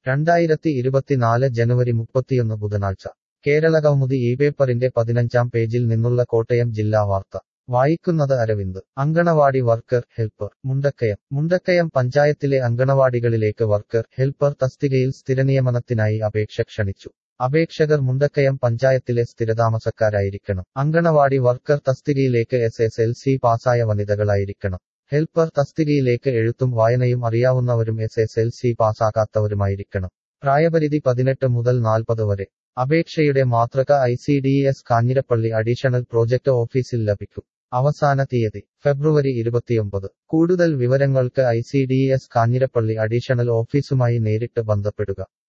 രണ്ടായിരത്തി ഇരുപത്തിനാല് ജനുവരി മുപ്പത്തിയൊന്ന് ബുധനാഴ്ച കേരളകൗമുദി ഈ പേപ്പറിന്റെ പതിനഞ്ചാം പേജിൽ നിന്നുള്ള കോട്ടയം ജില്ലാ വാർത്ത വായിക്കുന്നത് അരവിന്ദ് അങ്കണവാടി വർക്കർ ഹെൽപ്പർ മുണ്ടക്കയം മുണ്ടക്കയം പഞ്ചായത്തിലെ അങ്കണവാടികളിലേക്ക് വർക്കർ ഹെൽപ്പർ തസ്തികയിൽ സ്ഥിരനിയമനത്തിനായി അപേക്ഷ ക്ഷണിച്ചു അപേക്ഷകർ മുണ്ടക്കയം പഞ്ചായത്തിലെ സ്ഥിരതാമസക്കാരായിരിക്കണം അങ്കണവാടി വർക്കർ തസ്തികയിലേക്ക് എസ് എസ് എൽ സി പാസായ വനിതകളായിരിക്കണം ഹെൽപ്പർ തസ്തികയിലേക്ക് എഴുത്തും വായനയും അറിയാവുന്നവരും എസ് എസ് എൽ സി പാസാകാത്തവരുമായിരിക്കണം പ്രായപരിധി പതിനെട്ട് മുതൽ നാൽപ്പത് വരെ അപേക്ഷയുടെ മാതൃക I C D S Kanjirappally additional project ഓഫീസിൽ ലഭിക്കും അവസാന തീയതി ഫെബ്രുവരി ഇരുപത്തിയൊമ്പത് കൂടുതൽ വിവരങ്ങൾക്ക് I C D S Kanjirappally additional ഓഫീസുമായി നേരിട്ട് ബന്ധപ്പെടുക